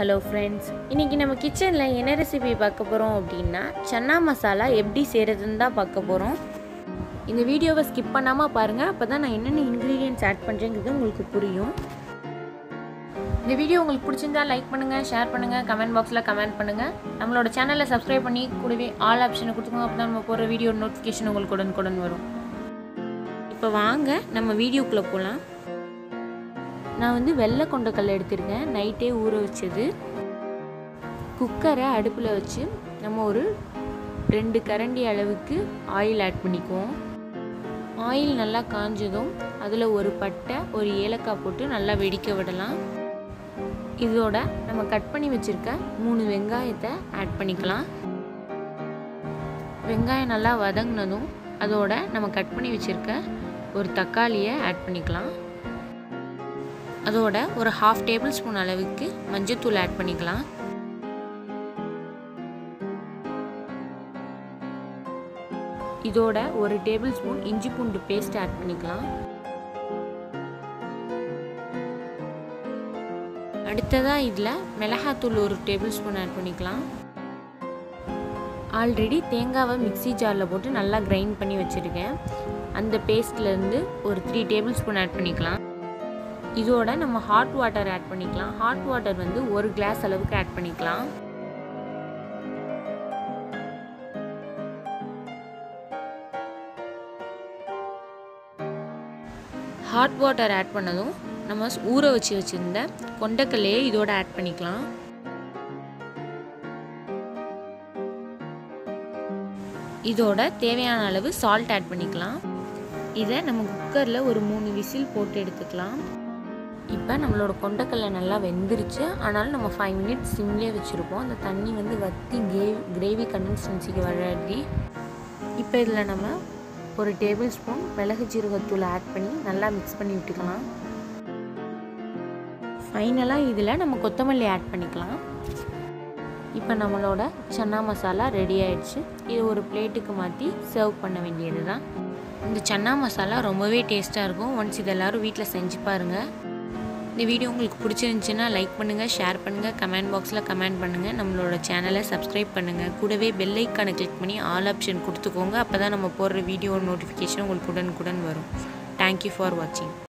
hello friends இன்றைக்கி நம்ம கிச்சனில் என்ன ரெசிபி பார்க்க போகிறோம் அப்படின்னா சன்னா மசாலா எப்படி செய்கிறதுன்னு தான் பார்க்க போகிறோம் இந்த வீடியோவை ஸ்கிப் பண்ணாமல் பாருங்கள் அப்போ தான் நான் என்னென்ன இன்க்ரீடியன்ட்ஸ் ஆட் பண்ணுறேங்கிறது உங்களுக்கு புரியும் இந்த வீடியோ உங்களுக்கு பிடிச்சிருந்தா லைக் பண்ணுங்கள் ஷேர் பண்ணுங்கள் கமெண்ட் பாக்ஸில் கமெண்ட் பண்ணுங்கள் நம்மளோட சேனலை சப்ஸ்கிரைப் பண்ணி கூடவே ஆல் ஆப்ஷனை கொடுத்துக்கோங்க அப்போ தான் நம்ம போகிற வீடியோ நோட்டிஃபிகேஷன் உங்களுக்கு உடனுக்குடன் வரும் இப்போ வாங்க நம்ம வீடியோக்குள்ளே போகலாம் நான் வந்து வெள்ளை கொண்டக்கல்ல எடுத்திருக்கேன் நைட்டே ஊற வச்சது குக்கரை அடுப்பில் வச்சு நம்ம ஒரு ரெண்டு கரண்டி அளவுக்கு ஆயில் ஆட் பண்ணிக்குவோம் ஆயில் நல்லா காஞ்சதும் அதில் ஒரு பட்டை ஒரு ஏலக்காய் போட்டு நல்லா வெடிக்க விடலாம் இதோட நம்ம கட் பண்ணி வச்சுருக்க மூணு வெங்காயத்தை ஆட் பண்ணிக்கலாம் வெங்காயம் நல்லா வதங்கினதும் அதோட நம்ம கட் பண்ணி வச்சுருக்க ஒரு தக்காளியை ஆட் பண்ணிக்கலாம் அதோட ஒரு ஹாஃப் டேபிள் ஸ்பூன் அளவுக்கு மஞ்சத்தூள் ஆட் பண்ணிக்கலாம் இதோட ஒரு டேபிள் ஸ்பூன் இஞ்சி பூண்டு பேஸ்ட் ஆட் பண்ணிக்கலாம் அடுத்ததாக இதில் மிளகாத்தூள் ஒரு டேபிள் ஸ்பூன் ஆட் பண்ணிக்கலாம் ஆல்ரெடி தேங்காவை மிக்சி ஜாரில் போட்டு நல்லா கிரைண்ட் பண்ணி வச்சுருக்கேன் அந்த பேஸ்ட்லேருந்து ஒரு த்ரீ டேபிள் ஸ்பூன் ஆட் பண்ணிக்கலாம் இதோட நம்ம ஹாட் வாட்டர் ஆட் பண்ணிக்கலாம் ஹாட் வாட்டர் வந்து ஒரு கிளாஸ் அளவுக்கு ஆட் பண்ணிக்கலாம் ஹாட் வாட்டர் ஆட் பண்ணதும் நம்ம ஊற வச்சு வச்சுருந்த கொண்டக்கல்லையே இதோட ஆட் பண்ணிக்கலாம் இதோட தேவையான அளவு சால்ட் ஆட் பண்ணிக்கலாம் இதை நம்ம குக்கரில் ஒரு மூணு விசில் போட்டு எடுத்துக்கலாம் இப்போ நம்மளோட கொண்டக்கல்லை நல்லா வெந்துருச்சு ஆனாலும் நம்ம ஃபைவ் மினிட்ஸ் சிம்லேயே வச்சுருப்போம் அந்த தண்ணி வந்து வற்றி கே கிரேவி கன்சிஸ்டன்சிக்கு வராடி இப்போ இதில் நம்ம ஒரு டேபிள் ஸ்பூன் மிளகு ஜீரகத்தூள் ஆட் பண்ணி நல்லா மிக்ஸ் பண்ணி விட்டுக்கலாம் ஃபைனலாக இதில் நம்ம கொத்தமல்லி ஆட் பண்ணிக்கலாம் இப்போ நம்மளோட சன்னா மசாலா ரெடி ஆயிடுச்சு இது ஒரு பிளேட்டுக்கு மாற்றி சர்வ் பண்ண வேண்டியது தான் இந்த சன்னா மசாலா ரொம்பவே டேஸ்ட்டாக இருக்கும் ஒன்ஸ் இது எல்லோரும் வீட்டில் செஞ்சு பாருங்கள் இந்த வீடியோ உங்களுக்கு பிடிச்சிருந்துச்சின்னா லைக் பண்ணுங்கள் ஷேர் பண்ணுங்கள் கமெண்ட் பாக்ஸில் கமெண்ட் பண்ணுங்கள் நம்மளோட சேனலை சப்ஸ்கிரைப் பண்ணுங்கள் கூடவே பெல் ஐக்கானை கிளிக் பண்ணி ஆல் ஆப்ஷன் கொடுத்துக்கோங்க அப்போ தான் நம்ம போடுற வீடியோ நோட்டிஃபிகேஷன் உங்களுக்கு உடனுக்குடன் வரும் தேங்க்யூ ஃபார் வாட்சிங்